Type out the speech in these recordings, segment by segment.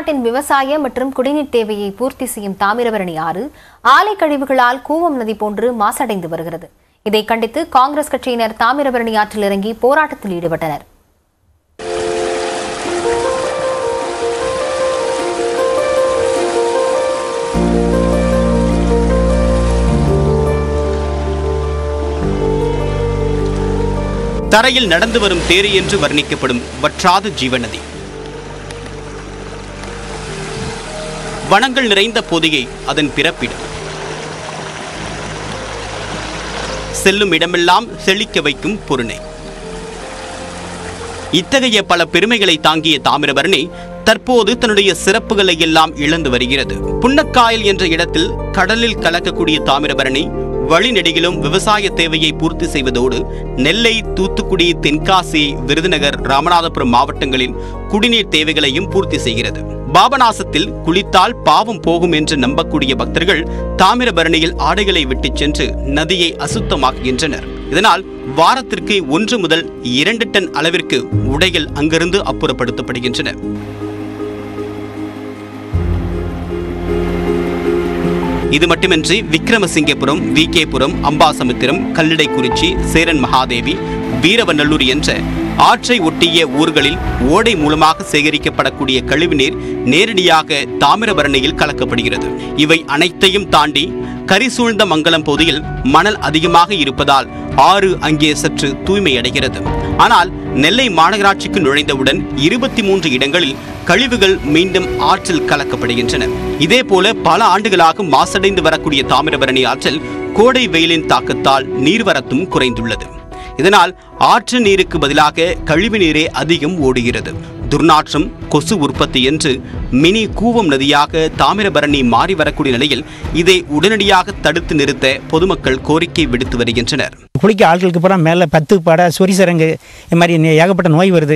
தமிழ்நாட்டின் விவசாய மற்றும் குடிநீர் தேவையை பூர்த்தி செய்யும் தாமிரபரணி ஆறு ஆலை கழிவுகளால் கூவம் நதி போன்று மாசடைந்து வருகிறது இதை கண்டித்து காங்கிரஸ் கட்சியினர் தாமிரபரணி ஆற்றில் இறங்கி போராட்டத்தில் ஈடுபட்டனர் தரையில் நடந்து வரும் தேரி என்று வர்ணிக்கப்படும் வற்றாத ஜீவநதி வனங்கள் நிறைந்த பொதிகை அதன் பிறப்பிடம் செல்லும் இடமெல்லாம் செழிக்க வைக்கும் பொருணை இத்தகைய பல பெருமைகளை தாங்கிய தாமிரபரணி தற்போது தன்னுடைய சிறப்புகளை எல்லாம் இழந்து வருகிறது புன்னக்காயல் என்ற இடத்தில் கடலில் கலக்கக்கூடிய தாமிரபரணி வழிநெடுகிலும் விவசாய தேவையை பூர்த்தி செய்வதோடு நெல்லை தூத்துக்குடி தென்காசி விருதுநகர் ராமநாதபுரம் மாவட்டங்களின் குடிநீர் தேவைகளையும் பூர்த்தி செய்கிறது பாபநாசத்தில் குளித்தால் பாவம் போகும் என்று நம்பக்கூடிய பக்தர்கள் தாமிரபரணியில் ஆடைகளை விட்டுச் சென்று நதியை அசுத்தமாக்குகின்றனர் இதனால் வாரத்திற்கு ஒன்று முதல் இரண்டு டன் அளவிற்கு உடைகள் அங்கிருந்து அப்புறப்படுத்தப்படுகின்றன இது மட்டுமின்றி விக்ரமசிங்கபுரம் வி கேபுரம் அம்பாசமுத்திரம் கல்லடைக்குறிச்சி சேரன் மகாதேவி வீரவநல்லூர் என்ற ஆற்றை ஒட்டிய ஊர்களில் ஓடை மூலமாக சேகரிக்கப்படக்கூடிய கழிவுநீர் நேரடியாக தாமிரபரணியில் கலக்கப்படுகிறது இவை அனைத்தையும் தாண்டி கரிசூழ்ந்த மங்கலம் பகுதியில் மணல் அதிகமாக இருப்பதால் ஆறு அங்கே சற்று தூய்மையடைகிறது ஆனால் நெல்லை மாநகராட்சிக்கு நுழைந்தவுடன் இருபத்தி மூன்று இடங்களில் கழிவுகள் மீண்டும் ஆற்றில் கலக்கப்படுகின்றன இதேபோல பல ஆண்டுகளாக மாசடைந்து வரக்கூடிய தாமிரபரணி ஆற்றில் கோடை வெயிலின் தாக்கத்தால் நீர்வரத்தும் குறைந்துள்ளது இதனால் ஆற்று நீருக்கு பதிலாக கழிவு நீரே அதிகம் ஓடுகிறது துர்நாற்றம் கொசு உற்பத்தி என்று மினி கூவம் நதியாக தாமிரபரணி மாறி வரக்கூடிய நிலையில் இதை உடனடியாக தடுத்து நிறுத்த பொதுமக்கள் கோரிக்கை விடுத்து வருகின்றனர் குளிக்க ஆட்களுக்கு பூரா மேலே பத்து படை சொரிசரங்கு இது மாதிரி நே- ஏகப்பட்ட நோய் வருது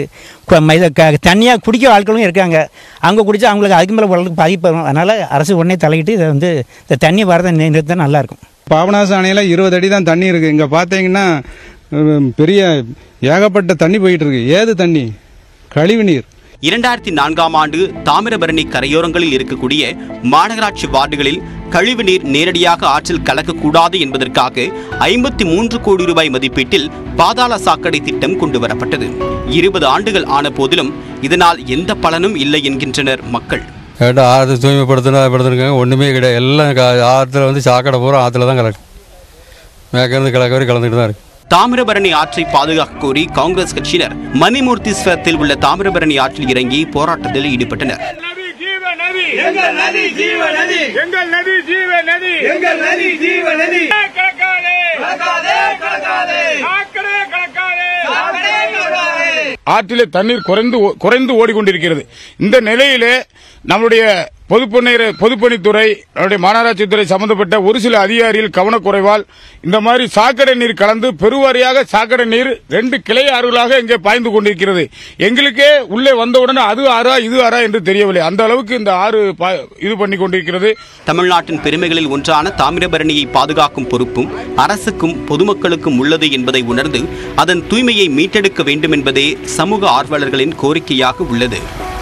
தண்ணியாக குடிக்க ஆட்களும் இருக்காங்க அவங்க குடித்தா அவங்களுக்கு அதுக்கு மேலே உடலுக்கு பாதிப்பு வரும் அதனால் அரசு உடனே தலையிட்டு இதை வந்து இந்த தண்ணி வரதை நிறுத்தா நல்லாயிருக்கும் பாபநாசம் அணையில் இருபது அடி தான் தண்ணி இருக்குது இங்கே பார்த்தீங்கன்னா உம், பெரிய ஏகப்பட்ட தண்ணி போயிட்டு இருக்கு ஏது தண்ணி கழிவு நீர் இரண்டாயிரத்தி நான்காம் ஆண்டு தாமிரபரணி கரையோரங்களில் இருக்கக்கூடிய மாநகராட்சி வார்டுகளில் கழிவுநீர் நேரடியாக ஆற்றில் கலக்கக்கூடாது என்பதற்காக ஐம்பத்தி மூன்று கோடி ரூபாய் மதிப்பீட்டில் பாதாள சாக்கடை திட்டம் கொண்டு வரப்பட்டது இருபது ஆண்டுகள் ஆன போதிலும் இதனால் எந்த பலனும் இல்லை என்கின்றனர் மக்கள் கேட்டு ஆற்று தூய்மைப்படுத்தினா படுத்துருக்காங்க ஒன்றுமே கிடையாது எல்லாம் க- ஆற்றுல வந்து சாக்கடை பூரா ஆற்றுல தான் கலக்கு மேற்கிருந்து கிழக்கு வரை கலந்துட்டு தான் இருக்கு தாமிரபரணி ஆற்றை பாதுகாக்க கோரி காங்கிரஸ் கட்சியினர் மணிமூர்த்தீஸ்வரத்தில் உள்ள தாமிரபரணி ஆற்றில் இறங்கி போராட்டத்தில் ஈடுபட்டனர் நதி ஜீவ நதி எங்கள் நதி ஜீவ நதி எங்கள் நதி ஜீவ நதி எங்கள் நதி ஜீவ நதி கலக்காதே கலக்காதே கலக்காதே சாக்கடை கலக்காதே சாக்கடை கலக்காதே ஆற்றிலே தண்ணீர் குறைந்து ஓ- குறைந்து ஓடிக்கொண்டிருக்கிறது இந்த நிலையிலே நம்முடைய பொதுப்பணிற பொதுப்பணித்துறை நம்முடைய மாநகராட்சித்துறை சம்பந்தப்பட்ட ஒரு சில அதிகாரிகள் கவனக்குறைவால் இந்த மாதிரி சாக்கடை நீர் கலந்து பெருவாரியாக சாக்கடை நீர் ரெண்டு கிளை ஆறுகளாக இங்கே பாய்ந்து கொண்டிருக்கிறது எங்களுக்கே உள்ளே வந்தவுடனே அது ஆறா இது ஆறா என்று தெரியவில்லை அந்த அளவுக்கு இந்த ஆறு பா- இது பண்ணி கொண்டிருக்கிறது தமிழ்நாட்டின் பெருமைகளில் ஒன்றான தாமிரபரணியை பாதுகாக்கும் பொறுப்பும் அரசுக்கும் பொதுமக்களுக்கும் உள்ளது என்பதை உணர்ந்து அதன் தூய்மையை மீட்டெடுக்க வேண்டும் என்பதே சமூக ஆர்வலர்களின் கோரிக்கையாக உள்ளது